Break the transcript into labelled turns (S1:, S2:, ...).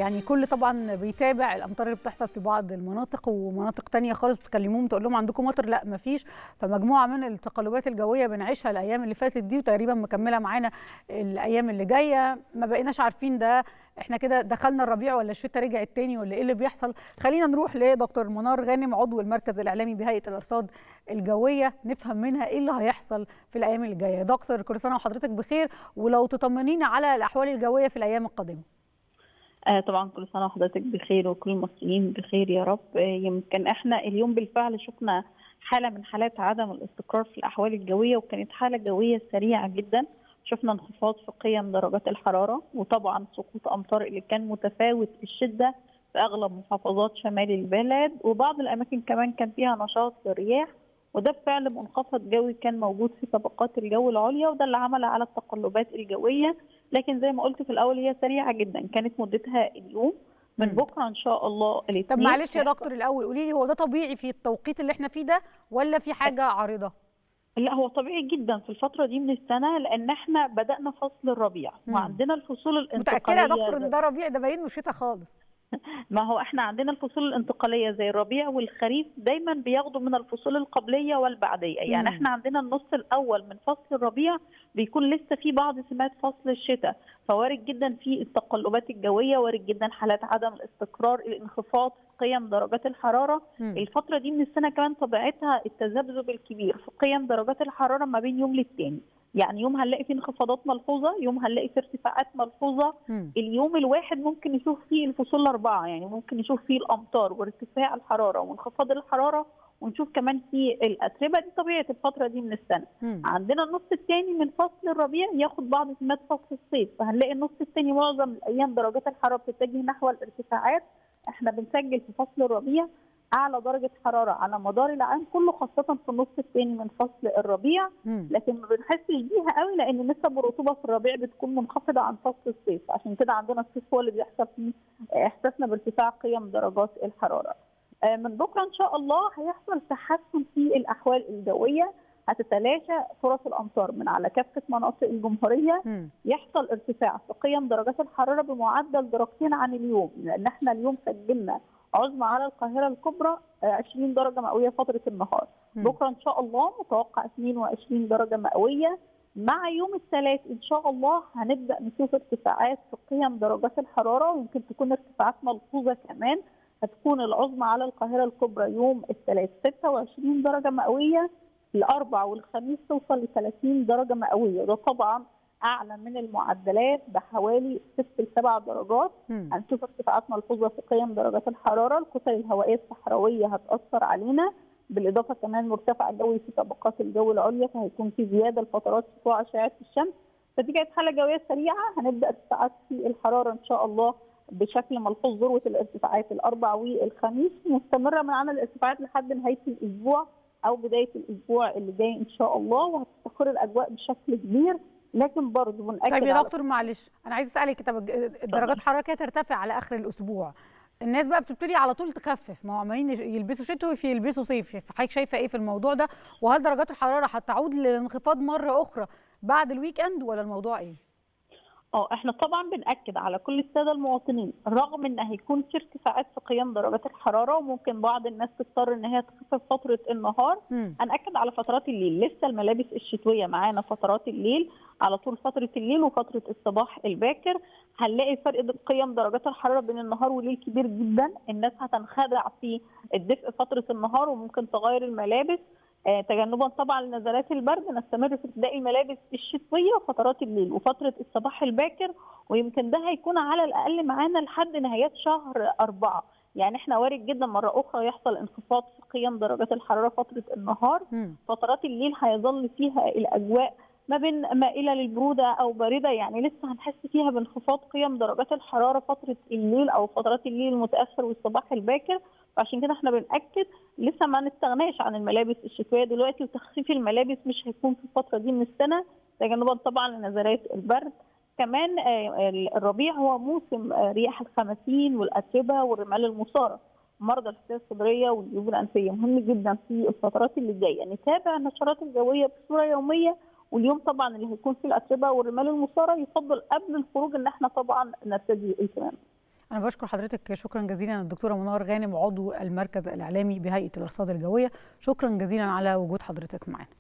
S1: يعني كل طبعا بيتابع الامطار اللي بتحصل في بعض المناطق ومناطق تانية خالص بتكلموهم تقول لهم عندكم مطر لا مفيش فمجموعه من التقلبات الجويه بنعيشها الايام اللي فاتت دي وتقريبا مكمله معانا الايام اللي جايه ما بقيناش عارفين ده احنا كده دخلنا الربيع ولا الشتاء رجعت تاني ولا ايه اللي بيحصل خلينا نروح لدكتور منار غانم عضو المركز الاعلامي بهيئه الارصاد الجويه نفهم منها ايه اللي هيحصل في الايام اللي جايه دكتور كل سنه وحضرتك بخير ولو تطمنينا على الاحوال الجويه في الايام القادمه
S2: آه طبعا كل سنه وحضرتك بخير وكل المصريين بخير يا رب آه يمكن احنا اليوم بالفعل شفنا حاله من حالات عدم الاستقرار في الاحوال الجويه وكانت حاله جويه سريعه جدا شفنا انخفاض في قيم درجات الحراره وطبعا سقوط امطار اللي كان متفاوت الشده في اغلب محافظات شمال البلد وبعض الاماكن كمان كان فيها نشاط للرياح وده بفعل منخفض جوي كان موجود في طبقات الجو العليا وده اللي عمل على التقلبات الجويه لكن زي ما قلت في الاول هي سريعه جدا كانت مدتها اليوم من بكره ان شاء الله
S1: الاثنين طب معلش يا دكتور الاول قولي لي هو ده طبيعي في التوقيت اللي احنا فيه ده ولا في حاجه عارضه؟
S2: لا هو طبيعي جدا في الفتره دي من السنه لان احنا بدانا فصل الربيع مم. وعندنا الفصول الانتقاليه
S1: متاكده يا دكتور ان ده ربيع ده باين له شتاء خالص
S2: ما هو احنا عندنا الفصول الانتقاليه زي الربيع والخريف دايما بياخدوا من الفصول القبليه والبعديه يعني احنا عندنا النص الاول من فصل الربيع بيكون لسه في بعض سمات فصل الشتاء فوارد جدا في التقلبات الجويه وارد جدا حالات عدم الاستقرار الانخفاض في قيم درجات الحراره مم. الفتره دي من السنه كمان طبيعتها التذبذب الكبير في قيم درجات الحراره ما بين يوم للتاني يعني يوم هنلاقي فيه انخفاضات ملحوظه يوم هنلاقي فيه ارتفاعات ملحوظه م. اليوم الواحد ممكن نشوف فيه الفصول الاربعه يعني ممكن نشوف فيه الامطار وارتفاع الحراره وانخفاض الحراره ونشوف كمان في الاتربه دي طبيعه الفتره دي من السنه م. عندنا النص الثاني من فصل الربيع ياخد بعض سمات فصل الصيف فهنلاقي النص الثاني معظم الايام درجات الحراره بتتجه نحو الارتفاعات احنا بنسجل في فصل الربيع اعلى درجه حراره على مدار العام كله خاصه في النص الثاني من فصل الربيع لكن ما بنحسش بيها قوي لان نسب الرطوبه في الربيع بتكون منخفضه عن فصل الصيف عشان كده عندنا الصيف هو اللي بيحصل فيه احساسنا بارتفاع قيم درجات الحراره من بكره ان شاء الله هيحصل تحسن في الاحوال الجويه هتتلاشى فرص الامطار من على كافه مناطق الجمهوريه م. يحصل ارتفاع في قيم درجات الحراره بمعدل درجتين عن اليوم لان احنا اليوم سجلنا عظمى على القاهرة الكبرى 20 درجة مئوية فترة النهار م. بكرة إن شاء الله متوقع 22 درجة مئوية مع يوم الثلاث إن شاء الله هنبدأ نشوف ارتفاعات في قيم درجات الحرارة ويمكن تكون ارتفاعات ملحوظة كمان هتكون العظمى على القاهرة الكبرى يوم الثلاث 26 درجة مئوية الأربع والخميس توصل ل 30 درجة مئوية ده طبعا اعلى من المعدلات بحوالي 6 ل 7 درجات هنشوف ارتفاعات ملحوظه في قيم درجات الحراره الكتل الهوائيه الصحراويه هتاثر علينا بالاضافه كمان مرتفع جوي في طبقات الجو العليا فهيكون في زياده لفترات سطوع اشعه الشمس فدي كانت حاله جويه سريعه هنبدا ارتفاعات في الحراره ان شاء الله بشكل ملحوظ ذروه الارتفاعات الاربع والخميس مستمره معانا الارتفاعات لحد نهايه الاسبوع او بدايه الاسبوع اللي جاي ان شاء الله وهتستقر الاجواء بشكل كبير لكن برضه بنأكد
S1: طيب يا دكتور معلش انا عايز اسالك طب درجات الحراره كده ترتفع على اخر الاسبوع الناس بقى بتبتدي على طول تخفف ما هو عمالين يلبسوا شتوي في يلبسوا صيف فحضرتك شايفه ايه في الموضوع ده وهل درجات الحراره هتعود للانخفاض مره اخرى بعد الويك اند ولا الموضوع ايه؟
S2: اه احنا طبعا بناكد على كل الساده المواطنين رغم ان هيكون في ارتفاعات في قيم درجات الحراره وممكن بعض الناس تضطر ان هي تخفف فتره النهار م. هناكد على فترات الليل لسه الملابس الشتويه معانا فترات الليل على طول فتره الليل وفتره الصباح الباكر هنلاقي فرق قيم درجات الحراره بين النهار والليل كبير جدا الناس هتنخدع في الدفء فتره النهار وممكن تغير الملابس تجنبا طبعا لنزلات البرد نستمر في ارتداء الملابس الشتويه وفترات الليل وفتره الصباح الباكر ويمكن ده هيكون على الاقل معانا لحد نهايات شهر اربعه يعني احنا وارد جدا مره اخرى يحصل انخفاض في قيم درجات الحراره فتره النهار م. فترات الليل هيظل فيها الاجواء ما بين مائله للبروده او بارده يعني لسه هنحس فيها بانخفاض قيم درجات الحراره فتره الليل او فترات الليل المتاخر والصباح الباكر فعشان كده احنا بناكد لسه ما نستغناش عن الملابس الشتويه دلوقتي وتخفيف الملابس مش هيكون في الفتره دي من السنه تجنبا طبعا لنزلات البرد كمان الربيع هو موسم رياح الخمسين والاتربه والرمال المثاره مرضى الحساسيه الصدريه والجيوب الانفيه مهم جدا في الفترات اللي جايه نتابع النشرات الجويه بصوره يوميه واليوم طبعا اللي هيكون فيه الاتربه والرمال المثاره يفضل قبل الخروج ان احنا طبعا نرتدي الكمامه
S1: انا بشكر حضرتك شكرا جزيلا الدكتوره منار غانم عضو المركز الاعلامي بهيئه الارصاد الجويه شكرا جزيلا على وجود حضرتك معنا